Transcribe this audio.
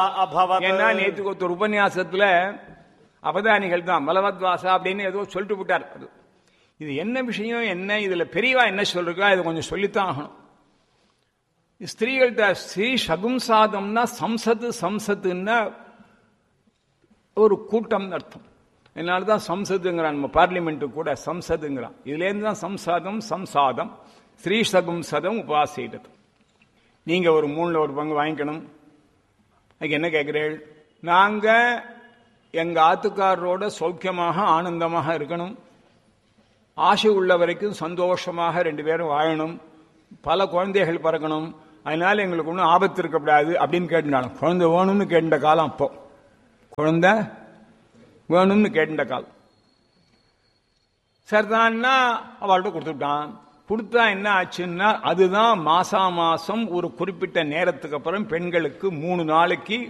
அபவத் ஏன்னா நேற்றுக்கு ஒருத்தர் உபன்யாசத்துல அவதானிகள் தான் பலவத்வாசா அப்படின்னு ஏதோ சொல்லிட்டு விட்டார் அது இது என்ன விஷயம் என்ன இதுல பெரியவா என்ன சொல்றா இதை கொஞ்சம் சொல்லித்தான் ஆகணும் ஸ்திரீகள்கிட்ட ஸ்ரீ சகும்சாதம்னா சம்சத்து சம்சத்துன்னா ஒரு கூட்டம் அர்த்தம் அதனால தான் சம்சத்துங்கிறான் நம்ம பார்லிமெண்ட் கூட சம்சதுங்கிறான் இதுலேருந்து தான் சம்சாதம் சம்சாதம் ஸ்ரீ சகும்சதம் உபாசிடுது நீங்க ஒரு மூணுல ஒரு பங்கு வாங்கிக்கணும் அதுக்கு என்ன கேட்கிறீர்கள் நாங்க எங்க ஆத்துக்காரரோட சௌக்கியமாக ஆனந்தமாக இருக்கணும் ஆசை உள்ள வரைக்கும் சந்தோஷமாக ரெண்டு பேரும் வாழணும் பல குழந்தைகள் பிறக்கணும் அதனால எங்களுக்கு ஒன்றும் ஆபத்து இருக்கக்கூடாது அப்படின்னு கேட்டுனாலும் குழந்தை வேணும்னு கேட்ட காலம் அப்போ குழந்தை வேணும்னு கேட்ட காலம் சரிதான்னா அவள்கிட்ட கொடுத்துட்டான் கொடுத்தா என்ன ஆச்சுன்னா அதுதான் மாசா மாசம் ஒரு குறிப்பிட்ட நேரத்துக்கு அப்புறம் பெண்களுக்கு மூணு நாளைக்கு